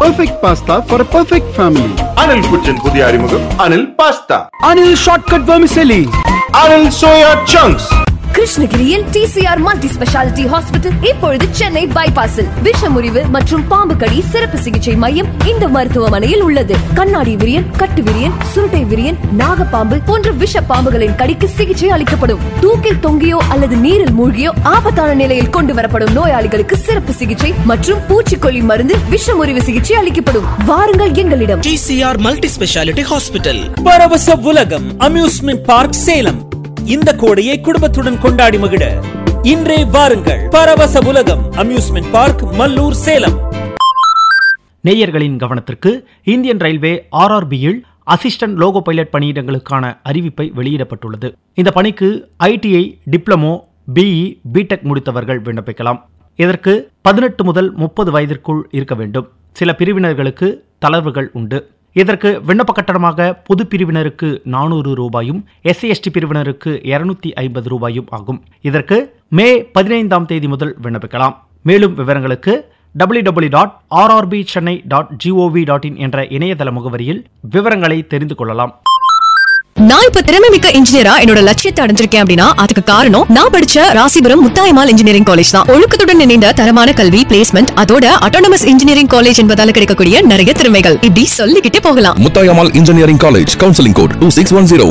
perfect pasta for a perfect family. Anil kitchen പുതിയ അറിമുഖം Anil pasta Anil Shortcut Vermicelli. Anil soya chunks கிருஷ்ணகிரியில் TCR multi speciality hospital இப்பொழுது சென்னை பைபாஸில் விஷமுறிவு மற்றும் பாம்பு கடி சிறப்பு சிகிச்சை மையம் இந்த மருத்துவமனையில் உள்ளது கண்ணாடி விரியன் கட்டு விரியன் சுருட்டை விரியன் நாகப்பாம்பு போன்ற விஷ பாம்புகளின் கடிக்கு சிகிச்சை அளிக்கப்படும் தூக்கில் தொங்கியோ அல்லது நீரில் மூழ்கியோ ஆபத்தான நிலையில் கொண்டு வரப்படும் நோயாளிகளுக்கு சிறப்பு சிகிச்சை மற்றும் பூச்சிக்கொல்லி மருந்து விஷமுறிவு சிகிச்சை அளிக்கப்படும் வாருங்கள் எங்களிடம் டிசிஆர் மல்டி ஸ்பெஷாலிட்டி ஹாஸ்பிட்டல் பரவச உலகம் அம்யூஸ்மெண்ட் பார்க் சேலம் இந்த கோடையை குடும்பத்துடன் கொண்டாடி மகிழ இன்றே வாருங்கள் பரவச உலகம் அம்யூஸ்மெண்ட் பார்க் மல்லூர் சேலம் நேயர்களின் கவனத்திற்கு இந்தியன் ரயில்வே ஆர்ஆர்பியில் அசிஸ்டன்ட் லோகோ பைலட் பணியிடங்களுக்கான அறிவிப்பை வெளியிடப்பட்டுள்ளது இந்த பணிக்கு ஐடிஐ டிப்ளமோ பிஇ பிடெக் முடித்தவர்கள் விண்ணப்பிக்கலாம் இதற்கு பதினெட்டு முதல் முப்பது வயதிற்குள் இருக்க வேண்டும் சில பிரிவினர்களுக்கு தளர்வுகள் உண்டு இதற்கு விண்ணப்ப கட்டணமாக பொது பிரிவினருக்கு நானூறு ரூபாயும் எஸ்சி எஸ்டி பிரிவினருக்கு இருநூத்தி ஐம்பது ரூபாயும் ஆகும் இதற்கு மே பதினைந்தாம் தேதி முதல் விண்ணப்பிக்கலாம் மேலும் விவரங்களுக்கு W W dot RRB Chennai dot GOV dot in என்ற இணையதள முகவரியில் விவரங்களை தெரிந்து கொள்ளலாம் நான் இப்ப திறமை மிக்க இன்ஜினியரா என்னோட லட்சியத்தை அடைஞ்சிருக்கேன் அப்படின்னா அதுக்கு காரணம் நான் படிச்ச ராசிபுரம் முத்தாயமால் இன்ஜினியரிங் காலேஜ் தான் ஒழுக்கத்துடன் இணைந்த தரமான கல்வி பிளேஸ்மெண்ட் அதோட அட்டானமஸ் இன்ஜினியரிங் காலேஜ் என்பதால கிடைக்கக்கூடிய நிறைய திறமைகள் இப்படி சொல்லிக்கிட்டே போகலாம் Muthayammal engineering college counselling code two six one zero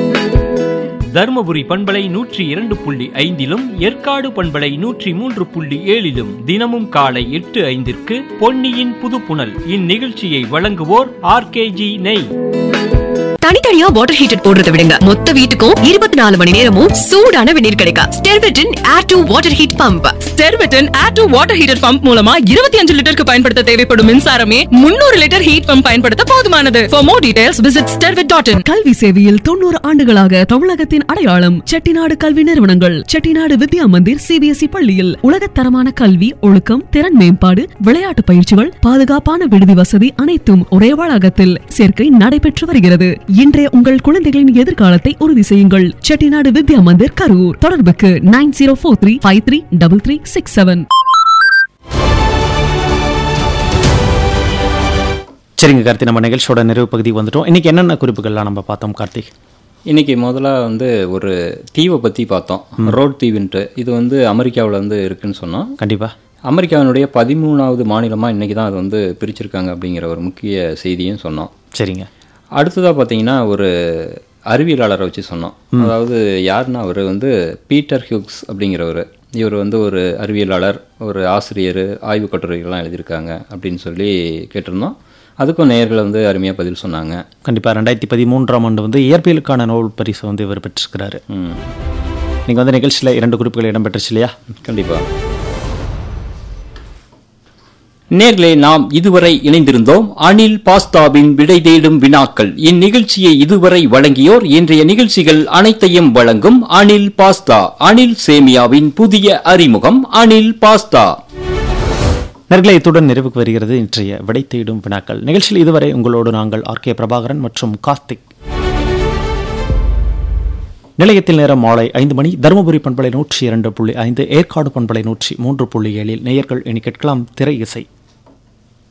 Dharmapuri பண்பலை நூற்றி இரண்டு புள்ளி ஐந்திலும் ஏற்காடு பண்பலை நூற்றி மூன்று புள்ளி ஏழிலும் தினமும் காலை எட்டு ஐந்திற்கு பொன்னியின் புதுப்புணல் இந்நிகழ்ச்சியை வழங்குவோர் ஆர்கேஜி நெய் தனித்தனியா வாட்டர் ஹீட்டர் போடுறத விடுங்க மொத்த வீட்டுக்கும் இருபத்தி நாலு மணி நேரமும் சூடான வெந்நீர் கிடைக்கும் ஸ்டெர்வெட்டின் air to water heat pump ஸ்டெர்வெட்டின் air to water heater pump மூலமா இருபத்தி அஞ்சு லிட்டருக்கு பயன்படுத்த தேவைப்படும் மின்சாரமே முன்னூறு லிட்டர் ஹீட் பம்ப் பயன்படுத்த போதுமானது for more details visit Sterwet dot in கல்வி சேவையில் தொண்ணூறு ஆண்டுகளாக தமிழகத்தின் அடையாளம் செட்டிநாடு கல்வி நிறுவனங்கள் செட்டிநாடு வித்யா மந்திர் சிபிஎஸ்இ பள்ளியில் உலகத்தரமான கல்வி ஒழுக்கம் திறன் மேம்பாடு விளையாட்டு பயிற்சிகள் பாதுகாப்பான விடுதி வசதி அனைத்தும் ஒரே வளாகத்தில் சேர்க்கை நடைபெற்று வருகிறது இன்றைய உங்கள் குழந்தைகளின் எதிர்காலத்தை உறுதி செய்யுங்கள் செட்டிநாடு வித்யா மந்திர் கரூர் தொடர்புக்கு nine zero four three five three double three six seven சரிங்க கார்த்தி நம்ம நிகழ்ச்சியோட நிறைவு பகுதி வந்துட்டோம் இன்னைக்கு என்னென்ன குறிப்புகள்லாம் நம்ம பார்த்தோம் கார்த்திக் இன்னைக்கு முதல்ல வந்து ஒரு தீவை பற்றி பார்த்தோம் ரோட் தீவுன்ட்டு இது வந்து அமெரிக்காவில் வந்து இருக்குன்னு சொன்னோம் கண்டிப்பா அமெரிக்காவினுடைய பதிமூணாவது மாநிலமாக இன்னைக்கு தான் அது வந்து பிரிச்சிருக்காங்க அப்படிங்கிற ஒரு முக்கிய செய்தியும் சொன்னோம் சரிங்க அடுத்ததாக பார்த்தீங்கன்னா ஒரு அறிவியலாளரை வச்சு சொன்னோம் அதாவது யாருன்னா அவர் வந்து பீட்டர் ஹியூக்ஸ் அப்படிங்கிறவர் இவர் வந்து ஒரு அறிவியலாளர் ஒரு ஆசிரியர் ஆய்வு கட்டுரைகள்லாம் எழுதியிருக்காங்க அப்படின்னு சொல்லி கேட்டிருந்தோம் அதுக்கும் நேயர்கள் வந்து அருமையாக பதில் சொன்னாங்க கண்டிப்பா ரெண்டாயிரத்தி பதிமூன்றாம் ஆண்டு வந்து இயற்பியலுக்கான நோபல் பரிசு வந்து இவர் பெற்றிருக்கிறாரு ம் நீங்க வந்து நிகழ்ச்சியில் இரண்டு குறிப்புகள் இடம்பெற்றுச்சு இல்லையா கண்டிப்பாக நேர்களே நாம் இதுவரை இணைந்திருந்தோம் அனில் பாஸ்தாவின் விடை தேடும் வினாக்கள் இந்நிகழ்ச்சியை இதுவரை வழங்கியோர் இன்றைய நிகழ்ச்சிகள் அனைத்தையும் வழங்கும் அனில் பாஸ்தா அனில் சேமியாவின் புதிய அறிமுகம் அனில் பாஸ்தா நேர்களை இத்துடன் நிறைவுக்கு வருகிறது இன்றைய விடை தேடும் வினாக்கள் நிகழ்ச்சியில் இதுவரை உங்களோடு நாங்கள் ஆர் கே பிரபாகரன் மற்றும் கார்த்திக் நிலையத்தில் நேரம் மாலை ஐந்து மணி தருமபுரி பண்பலை நூற்றி இரண்டு புள்ளி ஐந்து ஏற்காடு பண்பலை நூற்றி மூன்று புள்ளி ஏழில் நேயர்கள் இனி கேட்கலாம் திரை இசை